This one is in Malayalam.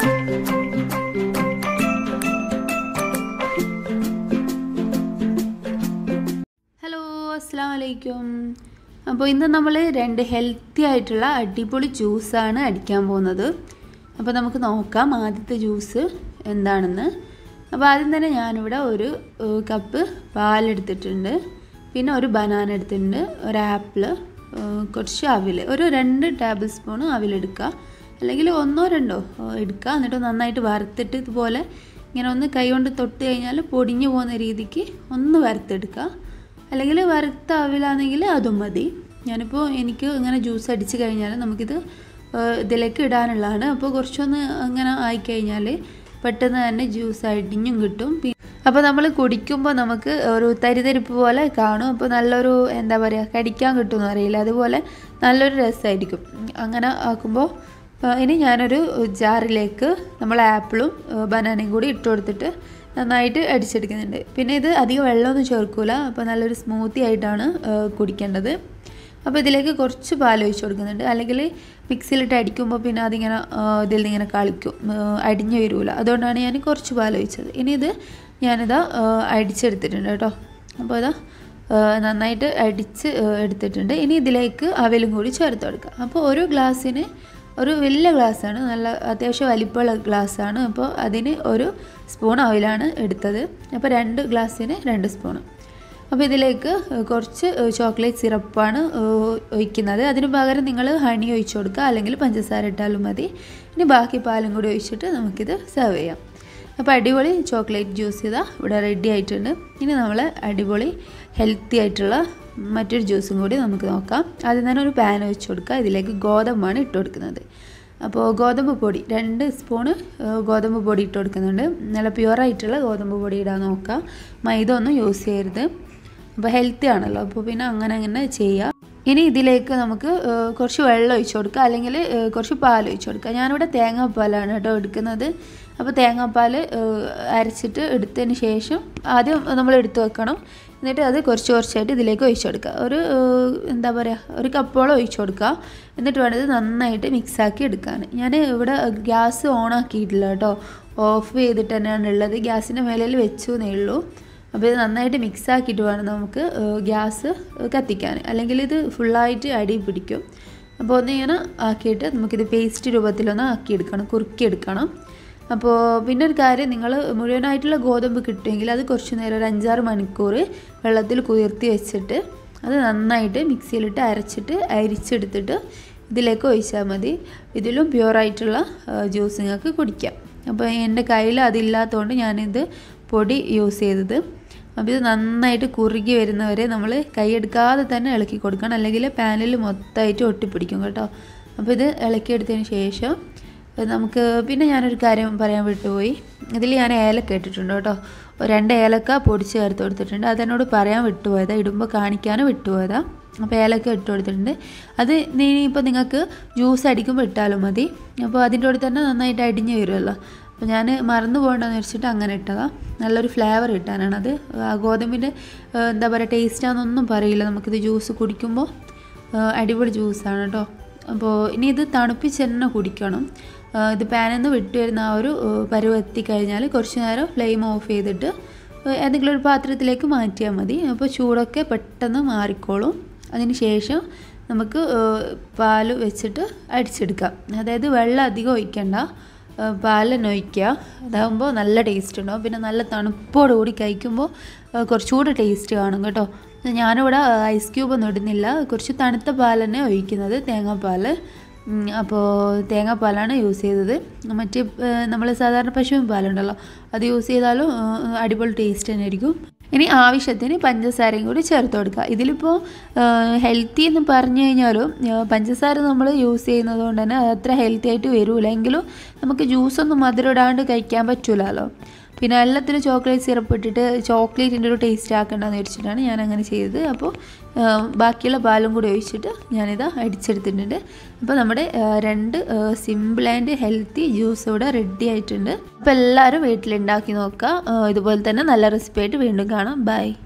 ഹലോ അസ്സാം വലൈക്കും അപ്പോൾ ഇന്ന് നമ്മൾ രണ്ട് ഹെൽത്തി ആയിട്ടുള്ള അടിപൊളി ജ്യൂസാണ് അടിക്കാൻ പോകുന്നത് അപ്പോൾ നമുക്ക് നോക്കാം ആദ്യത്തെ ജ്യൂസ് എന്താണെന്ന് അപ്പോൾ ആദ്യം തന്നെ ഞാനിവിടെ ഒരു ഏഹ്, കപ്പ് പാലെടുത്തിട്ടുണ്ട് പിന്നെ ഒരു ബനാന എടുത്തിട്ടുണ്ട് ഒരു ആപ്പിള് ഏഹ്, കുറച്ച് അവിൽ ഒരു രണ്ട് ടേബിൾ സ്പൂൺ അവിലെടുക്കുക അല്ലെങ്കിൽ ഒന്നോ രണ്ടോ ഏഹ്, എടുക്കുക എന്നിട്ട് നന്നായിട്ട് വറുത്തിട്ട് ഇതുപോലെ ഇങ്ങനെ ഒന്ന് കൈ കൊണ്ട് തൊട്ട് കഴിഞ്ഞാൽ പൊടിഞ്ഞു പോകുന്ന രീതിക്ക് ഒന്ന് വറുത്തെടുക്കുക അല്ലെങ്കിൽ വറുത്ത അവിലാണെങ്കിൽ അതും മതി ഞാനിപ്പോൾ എനിക്ക് ഇങ്ങനെ ജ്യൂസ് അടിച്ച് കഴിഞ്ഞാൽ നമുക്കിത് ഏഹ്, ഇതിലേക്ക് ഇടാനുള്ളതാണ് അപ്പോൾ കുറച്ചൊന്ന് അങ്ങനെ ആയിക്കഴിഞ്ഞാൽ പെട്ടെന്ന് തന്നെ ജ്യൂസ് അടിഞ്ഞും കിട്ടും പി- അപ്പോൾ നമ്മൾ കുടിക്കുമ്പോൾ നമുക്ക് ഒരു തരിതരിപ്പ് പോലെ കാണും അപ്പോൾ നല്ലൊരു എന്താ പറയുക കടിക്കാൻ കിട്ടുമെന്ന് അറിയില്ല അതുപോലെ നല്ലൊരു രസമായിരിക്കും അങ്ങനെ ആക്കുമ്പോൾ ആ, ഇനി ഞാനൊരു ജാറിലേക്ക് നമ്മൾ ആപ്പിളും ബനാനയും കൂടി ഇട്ട് കൊടുത്തിട്ട് നന്നായിട്ട് അടിച്ചെടുക്കുന്നുണ്ട് പിന്നെ ഇത് അധികം വെള്ളമൊന്നും ചേർക്കൂല അപ്പോൾ നല്ലൊരു സ്മൂത്തി ആയിട്ടാണ് ആ, കുടിക്കേണ്ടത് അപ്പോൾ ഇതിലേക്ക് കുറച്ച് പാൽ ഒഴിച്ച് കൊടുക്കുന്നുണ്ട് അല്ലെങ്കിൽ മിക്സിയിലിട്ട് അടിക്കുമ്പോൾ പിന്നെ അതിങ്ങനെ ആ, ഇതിൽ നിന്ന് ഇങ്ങനെ കളിക്കും ആ, അടിഞ്ഞു വരില്ല അതുകൊണ്ടാണ് ഞാൻ കുറച്ച് പാൽ ഒഴിച്ചത് ഇനി ഇത് ഞാനിതാ ആ, അടിച്ചെടുത്തിട്ടുണ്ട് കേട്ടോ അപ്പോൾ ഇതാ ആ, നന്നായിട്ട് അടിച്ച് ആ, എടുത്തിട്ടുണ്ട് ഇനി ഇതിലേക്ക് അവിലും കൂടി ചേർത്ത് കൊടുക്കുക അപ്പോൾ ഒരു ഗ്ലാസ്സിന് ഒരു വലിയ ഗ്ലാസ്സാണ് നല്ല അത്യാവശ്യം വലിപ്പമുള്ള ഗ്ലാസ്സാണ് അപ്പോൾ അതിന് ഒരു സ്പൂൺ ഓയിലാണ് എടുത്തത് അപ്പോൾ രണ്ട് ഗ്ലാസ്സിന് രണ്ട് സ്പൂൺ അപ്പോൾ ഇതിലേക്ക് കുറച്ച് ചോക്ലേറ്റ് സിറപ്പാണ് ഒഴിക്കുന്നത് അതിന് പകരം നിങ്ങൾ ഹണി ഒഴിച്ച് കൊടുക്കുക അല്ലെങ്കിൽ പഞ്ചസാര ഇട്ടാലും മതി ഇനി ബാക്കി പാലും കൂടി ഒഴിച്ചിട്ട് നമുക്കിത് സെർവ് ചെയ്യാം അപ്പോൾ അടിപൊളി ചോക്ലേറ്റ് ജ്യൂസ് ഇതാ ഇവിടെ റെഡി ആയിട്ടുണ്ട് ഇനി നമ്മൾ അടിപൊളി ഹെൽത്തി ആയിട്ടുള്ള മറ്റൊരു ജ്യൂസും കൂടി നമുക്ക് നോക്കാം ആദ്യം തന്നെ ഒരു പാൻ വെച്ച് കൊടുക്കുക ഇതിലേക്ക് ഗോതമ്പാണ് ഇട്ട് കൊടുക്കുന്നത് അപ്പോൾ ഗോതമ്പ് പൊടി രണ്ട് സ്പൂണ് ഏഹ്, ഗോതമ്പ് പൊടി ഇട്ട് കൊടുക്കുന്നുണ്ട് നല്ല പ്യുവറായിട്ടുള്ള ഗോതമ്പ് പൊടി ഇടാൻ നോക്കുക മൈദ ഒന്നും യൂസ് ചെയ്യരുത് അപ്പോൾ ഹെൽത്തി ആണല്ലോ അപ്പോൾ പിന്നെ അങ്ങനെ അങ്ങനെ ചെയ്യുക ഇനി ഇതിലേക്ക് നമുക്ക് ഏഹ്, കുറച്ച് വെള്ളം ഒഴിച്ച് കൊടുക്കുക അല്ലെങ്കിൽ ഏഹ്, കുറച്ച് പാൽ ഒഴിച്ച് കൊടുക്കുക ഞാനിവിടെ തേങ്ങാപ്പാലാണ് കേട്ടോ എടുക്കുന്നത് അപ്പോൾ തേങ്ങാപ്പാൽ ഏഹ്, അരച്ചിട്ട് എടുത്തതിന് ശേഷം ആദ്യം നമ്മൾ എടുത്ത് വെക്കണം എന്നിട്ട് അത് കുറച്ച് കുറച്ചായിട്ട് ഇതിലേക്ക് ഒഴിച്ച് കൊടുക്കുക ഒരു ഏഹ്, എന്താ പറയുക ഒരു കപ്പോളം ഒഴിച്ച് കൊടുക്കുക എന്നിട്ട് വേണം ഇത് നന്നായിട്ട് മിക്സാക്കി എടുക്കാൻ ഞാൻ ഇവിടെ ഗ്യാസ് ഓൺ ആക്കിയിട്ടില്ല കേട്ടോ ഓഫ് ചെയ്തിട്ട് തന്നെയാണ് ഉള്ളത് ഗ്യാസിൻ്റെ മേലിൽ വെച്ചു എന്നേ ഉള്ളൂ അപ്പോൾ ഇത് നന്നായിട്ട് മിക്സ് ആക്കിയിട്ട് വേണം നമുക്ക് ഏഹ്, ഗ്യാസ് കത്തിക്കാൻ അല്ലെങ്കിൽ ഇത് ഫുള്ളായിട്ട് അടി പിടിക്കും അപ്പോൾ ഒന്ന് ഇങ്ങനെ ആക്കിയിട്ട് നമുക്കിത് പേസ്റ്റ് രൂപത്തിലൊന്ന് ആക്കിയെടുക്കണം കുറുക്കിയെടുക്കണം അപ്പോൾ പിന്നെ ഒരു കാര്യം നിങ്ങൾ മുഴുവനായിട്ടുള്ള ഗോതമ്പ് കിട്ടുമെങ്കിൽ അത് കുറച്ച് നേരം ഒരു അഞ്ചാറ് മണിക്കൂർ വെള്ളത്തിൽ കുതിർത്തി വെച്ചിട്ട് അത് നന്നായിട്ട് മിക്സിയിലിട്ട് അരച്ചിട്ട് അരിച്ചെടുത്തിട്ട് ഇതിലേക്ക് ഒഴിച്ചാൽ മതി ഇതിലും പ്യുവറായിട്ടുള്ള ജ്യൂസ് നിങ്ങൾക്ക് കുടിക്കാം അപ്പോൾ എൻ്റെ കയ്യിൽ അതില്ലാത്തതുകൊണ്ട് ഞാനിത് പൊടി യൂസ് ചെയ്തത് അപ്പോൾ ഇത് നന്നായിട്ട് കുറുകി വരുന്നവരെ നമ്മൾ കൈയെടുക്കാതെ തന്നെ ഇളക്കി കൊടുക്കണം അല്ലെങ്കിൽ പാനിൽ മൊത്തമായിട്ട് ഒട്ടിപ്പിടിക്കും കേട്ടോ അപ്പോൾ ഇത് ഇളക്കിയെടുത്തതിന് ശേഷം ഇത് നമുക്ക് പിന്നെ ഞാനൊരു കാര്യം പറയാൻ വിട്ടുപോയി ഇതിൽ ഞാൻ ഏലക്ക ഇട്ടിട്ടുണ്ട് കേട്ടോ രണ്ട് ഏലക്ക പൊടിച്ച് ചേർത്ത് കൊടുത്തിട്ടുണ്ട് അതെന്നോട് പറയാൻ വിട്ടുപോയതാ ഇടുമ്പോൾ കാണിക്കാനും വിട്ടുപോയതാ അപ്പോൾ ഏലക്ക ഇട്ട് കൊടുത്തിട്ടുണ്ട് അത് ഇനിയിപ്പോൾ നിങ്ങൾക്ക് ജ്യൂസ് അടിക്കുമ്പോൾ ഇട്ടാലും മതി അപ്പോൾ അതിൻ്റെ കൂടെ തന്നെ നന്നായിട്ട് അടിഞ്ഞ് വരുമല്ലോ അപ്പോൾ ഞാൻ മറന്നു പോകണ്ടെന്ന് വെച്ചിട്ട് അങ്ങനെ ഇട്ടതാണ് നല്ലൊരു ഫ്ലേവർ കിട്ടാനാണത് ആ ഗോതമ്പിൻ്റെ ഏഹ്, എന്താ പറയുക ടേസ്റ്റാണെന്നൊന്നും പറയില്ല നമുക്കിത് ജ്യൂസ് കുടിക്കുമ്പോൾ ഏഹ്, അടിപൊളി ജ്യൂസാണ് കേട്ടോ അപ്പോൾ ഇനി ഇത് തണുപ്പിച്ച് തന്നെ കുടിക്കണം ഏഹ്, ഇത് പാനിൽ നിന്ന് വിട്ട് വരുന്ന ആ ഒരു ഏഹ്, പരുവം എത്തിക്കഴിഞ്ഞാൽ കുറച്ച് നേരം ഫ്ലെയിം ഓഫ് ചെയ്തിട്ട് ഏഹ്, ഏതെങ്കിലും ഒരു പാത്രത്തിലേക്ക് മാറ്റിയാൽ മതി അപ്പോൾ ചൂടൊക്കെ പെട്ടെന്ന് മാറിക്കോളും അതിന് ശേഷം നമുക്ക് ഏഹ്, പാല് വെച്ചിട്ട് അടിച്ചെടുക്കാം അതായത് വെള്ളം അധികം ഒഴിക്കണ്ട ഏഹ്, പാൽ തന്നെ ഒഴിക്കുക അതാകുമ്പോൾ നല്ല ടേസ്റ്റ് ഉണ്ടാവും പിന്നെ നല്ല തണുപ്പോട് കൂടി കഴിക്കുമ്പോൾ ഏഹ്, കുറച്ചുകൂടെ ടേസ്റ്റ് കാണും കേട്ടോ ഞാനിവിടെ ഐസ് ക്യൂബ് ഒന്നും ഇടുന്നില്ല കുറച്ച് തണുത്ത പാൽ തന്നെ ഒഴിക്കുന്നത് തേങ്ങാപ്പാൽ ഉം, അപ്പോൾ തേങ്ങാപ്പാലാണ് യൂസ് ചെയ്തത് മറ്റേ നമ്മൾ സാധാരണ പശുവിൻ പാലുണ്ടല്ലോ അത് യൂസ് ചെയ്താലും ഏഹ്, അടിപൊളി ടേസ്റ്റ് തന്നെ ആയിരിക്കും ഇനി ആവശ്യത്തിന് പഞ്ചസാരയും കൂടി ചേർത്ത് കൊടുക്കുക ഇതിലിപ്പോൾ ഹെൽത്തി എന്ന് പറഞ്ഞു കഴിഞ്ഞാലും ഏഹ്, പഞ്ചസാര നമ്മൾ യൂസ് ചെയ്യുന്നത് കൊണ്ട് തന്നെ അത് അത്ര ഹെൽത്തി ആയിട്ട് വരില്ല എങ്കിലും നമുക്ക് ജ്യൂസൊന്നും മധുരം ഇടാണ്ട് കഴിക്കാൻ പറ്റില്ലല്ലോ പിന്നെ എല്ലാത്തിനും ചോക്ലേറ്റ് സിറപ്പ് ഇട്ടിട്ട് ചോക്ലേറ്റിൻ്റെ ഒരു ടേസ്റ്റ് ആക്കണ്ടെന്ന് വെച്ചിട്ടാണ് ഞാൻ അങ്ങനെ ചെയ്തത് അപ്പോൾ ഏഹ്, ബാക്കിയുള്ള പാലും കൂടി ഒഴിച്ചിട്ട് ഞാനിത് അടിച്ചെടുത്തിട്ടുണ്ട് അപ്പോൾ നമ്മുടെ ഏഹ്, രണ്ട് സിമ്പിൾ ആൻഡ് ഹെൽത്തി ജ്യൂസ് ഇവിടെ റെഡി ആയിട്ടുണ്ട് അപ്പോൾ എല്ലാവരും വീട്ടിലുണ്ടാക്കി നോക്കുക ഏഹ്, ഇതുപോലെ തന്നെ നല്ല റെസിപ്പി ആയിട്ട് വീണ്ടും കാണാം ബൈ